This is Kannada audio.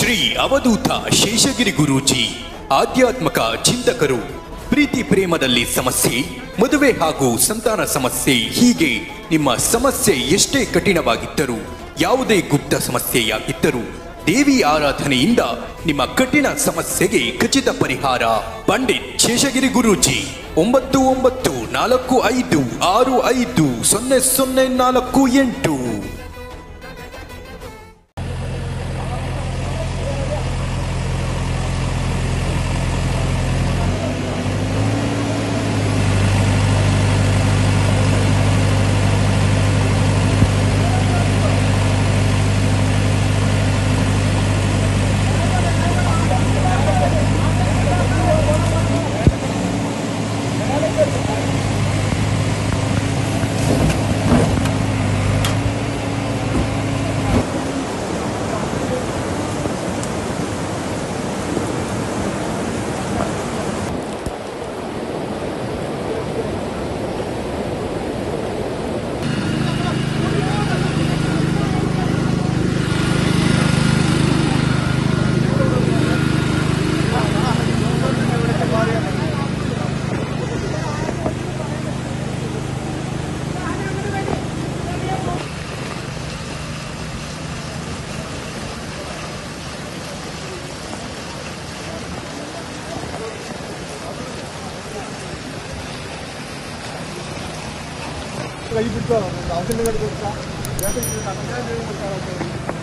ಶ್ರೀ ಅವಧೂತ ಶೇಷಗಿರಿ ಗುರೂಜಿ ಆಧ್ಯಾತ್ಮಕ ಚಿಂತಕರು ಪ್ರೀತಿ ಪ್ರೇಮದಲ್ಲಿ ಸಮಸ್ಯೆ ಮದುವೆ ಹಾಗೂ ಸಂತಾನ ಸಮಸ್ಯೆ ಹೀಗೆ ನಿಮ್ಮ ಸಮಸ್ಯೆ ಎಷ್ಟೇ ಕಠಿಣವಾಗಿದ್ದರೂ ಯಾವುದೇ ಗುಪ್ತ ಸಮಸ್ಯೆಯಾಗಿದ್ದರೂ ದೇವಿ ಆರಾಧನೆಯಿಂದ ನಿಮ್ಮ ಕಠಿಣ ಸಮಸ್ಯೆಗೆ ಖಚಿತ ಪರಿಹಾರ ಪಂಡಿತ್ ಶೇಷಗಿರಿ ಗುರೂಜಿ ಒಂಬತ್ತು ಒಂಬತ್ತು ನಾಲ್ಕು ಐದು ಆರು ಐದು ಸೊನ್ನೆ ಸೊನ್ನೆ ನಾಲ್ಕು ಎಂಟು ಕೈ ಬಿಟ್ಟು ಔಷಧಿ ಕೊಡ್ತಾ ಯಾಕೆ